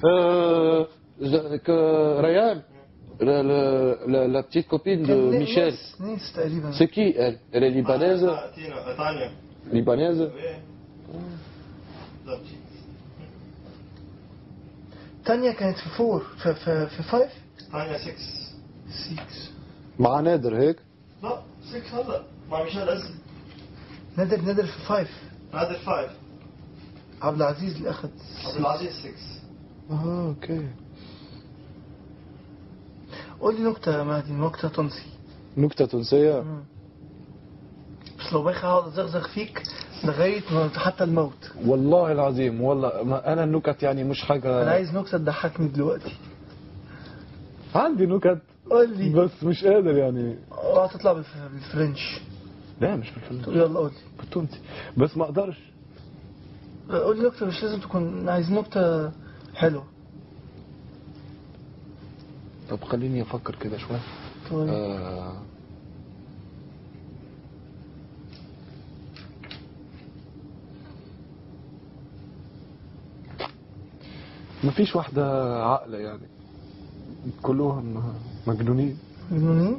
Euh, je- que Ryan, la, la- la- la petite copine de كان Michel, ناس ناس تقريبا c'est qui elle Elle est libanaise تينا تانيا Libanaise إيه. بالضبط. تانيا كانت في فور في في, في فايف تانيا 6 6 مع نادر هيك لا 6 هلا مع ميشيل أزل نادر نادر في فايف نادر 5 عبد العزيز اللي اخذ عبد العزيز 6 اه اوكي قول لي نكتة يا مهدي نكتة تونسي نكتة تونسية بس لو بايخ هقعد ازغزغ فيك لغاية ما حتى الموت والله العظيم والله ما انا النكت يعني مش حاجة انا عايز نكتة تضحكني دلوقتي عندي نكت قول لي بس مش قادر يعني اوعى تطلع بالف- بالفرنش لا مش بالفيلم تقول يلا قول لي بالتونسي بس ما اقدرش قول لي نكتة مش لازم تكون عايز نكتة حلوة طب خليني افكر كده شوية طيب. آه مفيش واحدة عاقلة يعني كلهم مجنونين مجنونين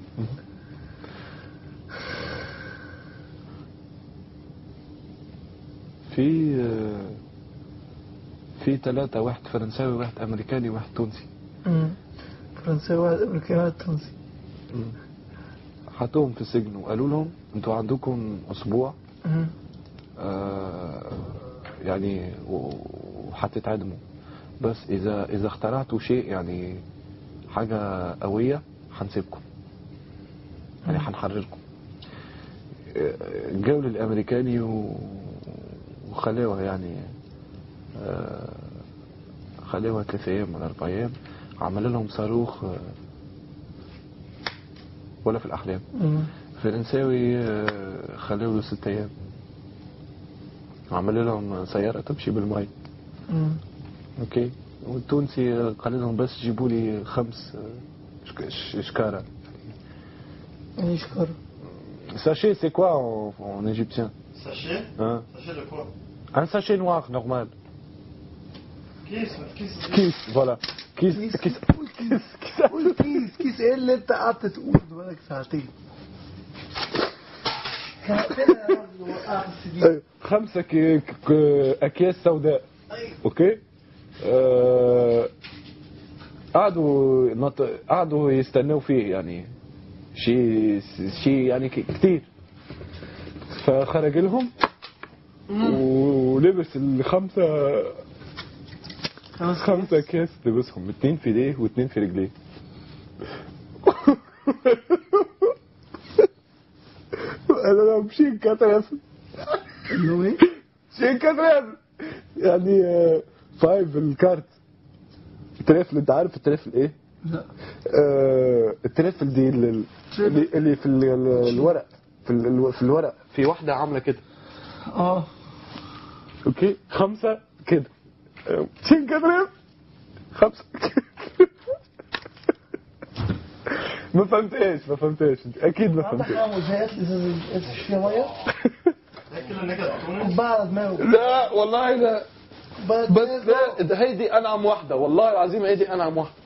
في آه، في ثلاثة واحد فرنساوي واحد أمريكاني واحد تونسي مم. فرنساوي واحد امريكاني واحد تونسي حطوهم في السجن وقالوا لهم انتوا عندكم أسبوع مم. آه، يعني و- وهتتعدموا بس إذا إذا اخترعتوا شيء يعني حاجة قوية هنسيبكم يعني هنحرركم آه، جاوا للأمريكاني و- وخلوها يعني آه، خلوها ثلاث أيام ولا أربع أيام عمل لهم صاروخ آه، ولا في الأحلام مم. فرنساوي آه، خلوه له ست أيام عمل لهم سيارة تمشي بالمي مم. اوكي والتونسي قال لهم بس جيبوا لي خمس آه، شك- ش- شكارة ايه شكرا ساشي سي كوا en égyptien ساشي hein ساشي de quoi un sachet noir normal كيس كيس كيس فوالا كيس كيس كيس قول كيس قول كيس كيس ايه اللي انت قعدت تقول بقالك ساعتين ساعتين يا راجل وقعت السرير آه، خمسة كي- ك- أكياس سوداء اوكي آه، قعدوا نط... قعدوا يستنوا فيه يعني شيء شيء يعني ك- كتير فخرج لهم ولبس الخمسة خمس خمسة اكياس لبسهم اتنين في ايديه واتنين في رجليه انا لو شيء كتر اللي هو ايه؟ شيء كتر يعني آه، فايف الكارت التريفل انت عارف التريفل ايه؟ لا آه، التريفل دي اللي, اللي اللي في ال- ال- الورق في ال- في الورق في واحدة عاملة كده اه اوكي خمسة كده آه، شين كده خمسة ما فهمتهاش ما فهمتهاش انت اكيد ما عندك فهمتهاش حاجه مزهقات ازازه ازازه فيها ميه هيك كل النكت تونس كوبايه على دماغه لا والله لا كوباية بس دماغه. لا ده هيدي انعم واحدة والله العظيم هيدي انعم واحدة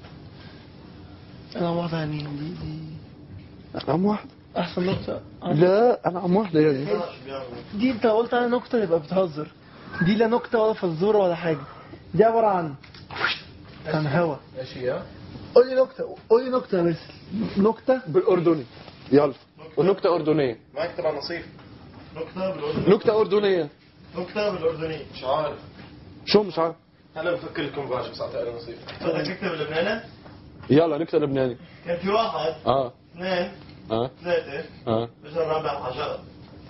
انا واحده يعني دي دي انعم واحدة احسن نكته لا انعم واحدة يعني شو بيعملوا دي انت قلت عليها نكته يبقى بتهزر دي لا نكته ولا فزوره ولا حاجه دي عباره عن كان هوا اشياء قول لي نكته قول لي نكته بس نكته بالاردني يلا ونكتة أردنية معك تبع نصيف نكتة بالأردني نكتة أردنية نكتة بالأردني مش عارف شو مش عارف هلا بفكر لكم باش بس اعطي نصيف بدك نكتة باللبناني يلا نكتة لبناني كان في واحد اه اثنين اه ثلاثة اه اجى الرابع حجر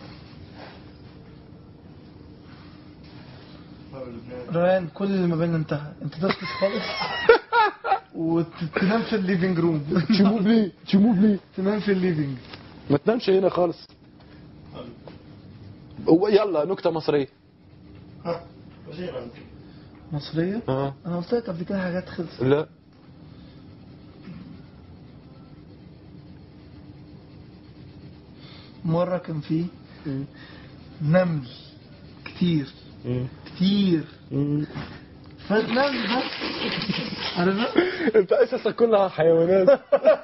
ما باللبناني روان كل اللي ما بيننا انتهى انت تسكت خالص وتنام في الليفينج روم تشمو بلي تشمو بلي تنام في الليفينج ما تنامش هنا خالص هو يلا نكتة مصرية ها وش هي انت؟ مصريه اه انا قلت لك قبل كده حاجات خلصت لا مره كان في نمل كتير كتير فالنمل ده عارف انت اساسا كلها حيوانات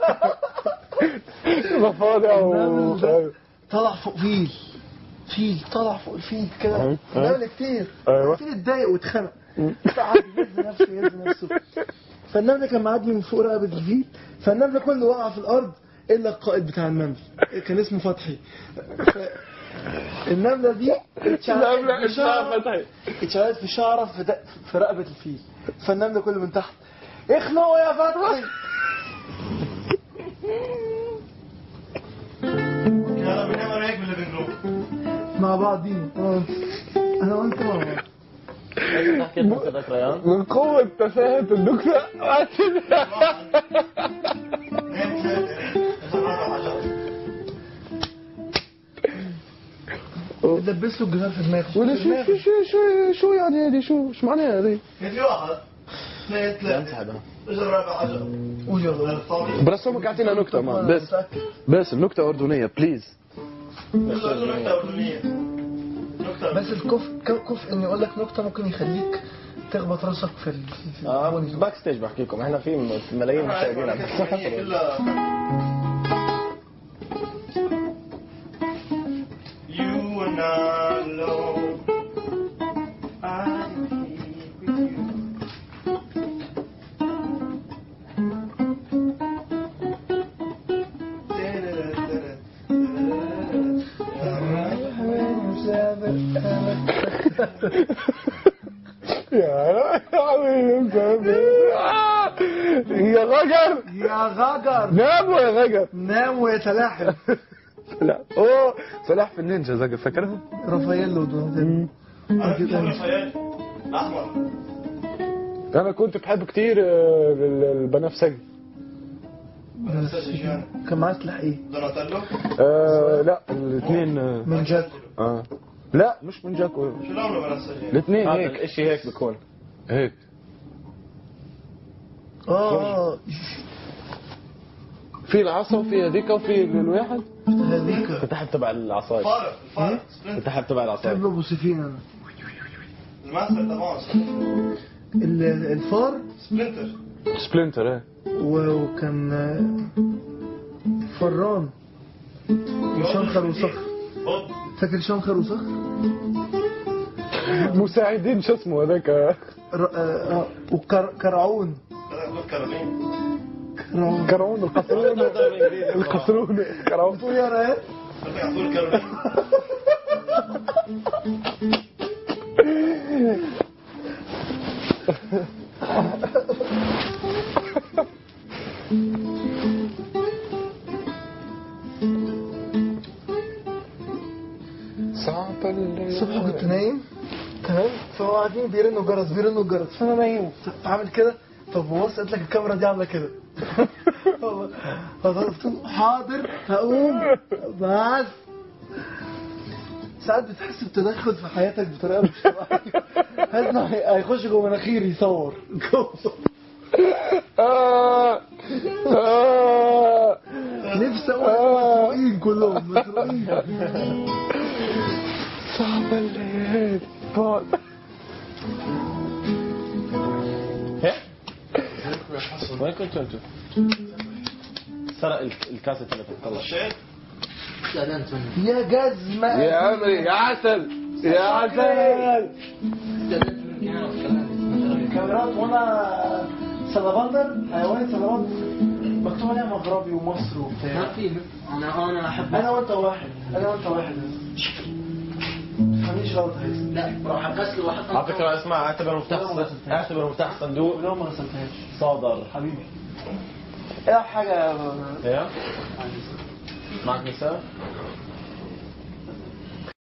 ضفادع و النمل ده طلع فوق فيل فيل طلع فوق الفيل كده أيوة. نمل كتير أيوة. الفيل اتضايق واتخنق قعد يهز نفسه يهز نفسه فالنمل كان معدي من فوق رقبة الفيل فالنمل كله وقع في الأرض إلا القائد بتاع النمل كان اسمه فتحي ف... النملة دي اتشعلقت النملة بشعرة- اسمها فتحي. اتشعلقت في شعرة في, د... في رقبة الفيل فالنملة كله من تحت اخنقوا يا فتحي يلا بنعمل هيك بالليفنج روم مع بعضين أنا وأنت- انا وانت مع بعض تحكي لكم ذكريات من قوة تفاهة الدكتور دبس له الجزار في دماغه ولا شو شو شو شو شو يعني هذه شو شو معناها هذه؟ في واحد اثنين ثلاثة انسحب اجى الرابع حجر قول يلا الطاولة برسمك اعطينا نكتة مان بس متأكد. بس نكتة أردنية بليز اجى نكتة أردنية نكتة بس الكف كف اني اقول لك نكته ممكن يخليك تخبط راسك في ال... في اه ال... باك ستيج بحكي لكم احنا في ملايين مشاهدين عم كلها You are not alone. I am here with you. يا عمي يا غجر يا غجر نام يا غجر نام ويتلاحم لا اوه سلاح في النينجا زاجر فاكرها؟ رافاييلو دوناتيلو أنا كنت رافائيل أحمر انا كنت بحب كتير آه، ال- البنفسجي بنفسجي شو يعني؟ كان معاه سلاح ايه؟ دوناتيلو آه لا الاثنين آه, من جاكو اه لا مش من جاكو شو لونه بنفسجي؟ الاثنين هذا هيك الاشي هيك بكون هيك اه في العصا وفي هذيك وفي الواحد هذيك فتحت تبع العصاية فارق الفارق سبلنتر فتحت تبع العصاية بحب ابو سفين انا الماستر تبعه ال- الفار سبلنتر سبلنتر ايه و- وكان آه، فران وشنخر وصخر بوب فاكر شنخر وصخر؟ مساعدين شو اسمه هذاك آه، ر- آه، آه، وكرعون هذا يقول كارولين كرعون كرعون القصرون القصرون كرعون يا ريت هذا يقول كارولين صعب الليل الصبح كنت نايم تمام فهو قاعدين بيرنوا جرس بيرنوا جرس فانا نايم فعامل كده فببص قلت لك الكاميرا دي عامله كده فقلت له حاضر هقوم بس ساعات بتحس بتدخل في حياتك بطريقه مش طبيعيه حاسس انه هي- هيخش جوه مناخيري يصور جوه آه آه نفسي اقول مسروقين كلهم مسروقين صعب الليل بعد وين كنتوا انتوا؟ سرق الك- الكاسة تلفون خلص الشيء يا جزمه يا عمري يا عسل يا عسل كاميرات وانا سلبندر حيوان سلبندر مكتوب عليها مغربي ومصر وبتاع ما في انا انا احب انا وانت واحد انا وانت واحد مفيش غلط هيثم لا بروح اغسل واحط على فكرة اسمع اعتبر مفتاح اعتبر مفتاح الصندوق لو ما غسلتهاش صادر حبيبي ايه حاجه ايه معك نساء